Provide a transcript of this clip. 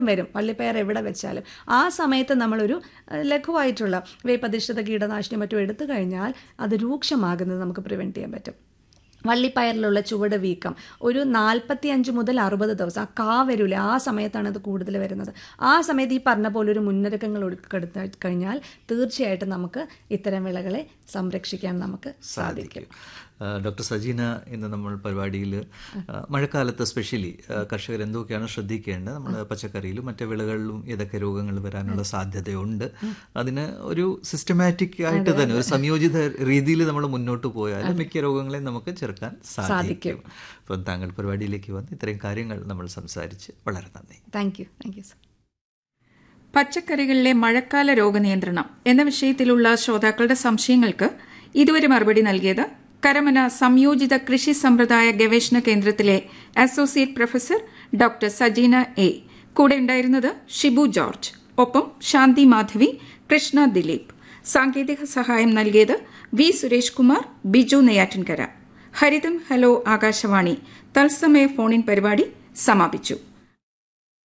വരും വള്ളിപ്പയർ എവിടെ വെച്ചാലും ആ സമയത്ത് നമ്മളൊരു ഏഹ്, ലഘുവായിട്ടുള്ള വേപ്പധിഷ്ഠിത കീടനാശിനി മറ്റും എടുത്തു കഴിഞ്ഞാൽ അത് രൂക്ഷമാകുന്നത് നമുക്ക് പ്രിവെൻറ്റ് ചെയ്യാൻ പറ്റും വള്ളിപ്പയറിലുള്ള ചുവട് വീക്കം ഒരു നാൽപ്പത്തി അഞ്ച് മുതൽ അറുപത് ദിവസം ആ കാ വരൂലേ ആ സമയത്താണ് അത് കൂടുതൽ വരുന്നത് ആ സമയത്ത് ഈ പറഞ്ഞ പോലെ ഒരു മുന്നൊരുക്കങ്ങൾ എടുത്തു കഴിഞ്ഞാൽ തീർച്ചയായിട്ടും നമുക്ക് ഇത്തരം വിളകളെ സംരക്ഷിക്കാൻ നമുക്ക് സാധിക്കും ആ, ഡോക്ടർ സജീന ഇന്ന് നമ്മൾ പരിപാടിയിൽ മഴക്കാലത്ത് സ്പെഷ്യലി കർഷകർ എന്തൊക്കെയാണ് ശ്രദ്ധിക്കേണ്ടത് നമ്മൾ പച്ചക്കറിയിലും മറ്റു വിളകളിലും ഏതൊക്കെ രോഗങ്ങൾ വരാനുള്ള സാധ്യതയുണ്ട് അതിന് ഒരു സിസ്റ്റമാറ്റിക് ആയിട്ട് തന്നെ ഒരു സംയോജിത രീതിയിൽ നമ്മൾ മുന്നോട്ട് പോയാൽ മിക്ക രോഗങ്ങളെയും നമുക്ക് ചെറുക്കാൻ സാധിക്കും അപ്പം താങ്കൾ പരിപാടിയിലേക്ക് വന്ന് ഇത്രയും കാര്യങ്ങൾ നമ്മൾ സംസാരിച്ച് വളരെ നന്ദി thank you thank you sir പച്ചക്കറികളിലെ മഴക്കാല രോഗനിയന്ത്രണം എന്ന വിഷയത്തിലുള്ള ശ്രോതാക്കളുടെ സംശയങ്ങൾക്ക് ഇതുവരെ മറുപടി നൽകിയത് കരമന സംയോജിത കൃഷി സമ്പ്രദായ ഗവേഷണ കേന്ദ്രത്തിലെ associate professor doctor Sajeena A കൂടെ ഉണ്ടായിരുന്നത് ഷിബു ജോർജ് ഒപ്പം ശാന്തി മാധവി കൃഷ്ണ ദിലീപ് സാങ്കേതിക സഹായം നൽകിയത് വി സുരേഷ് കുമാർ ബിജു നെയ്യാറ്റിൻകര ഹരിതം ഹലോ ആകാശവാണി തത്സമയ ഫോണിൻ പരിപാടി സമാപിച്ചു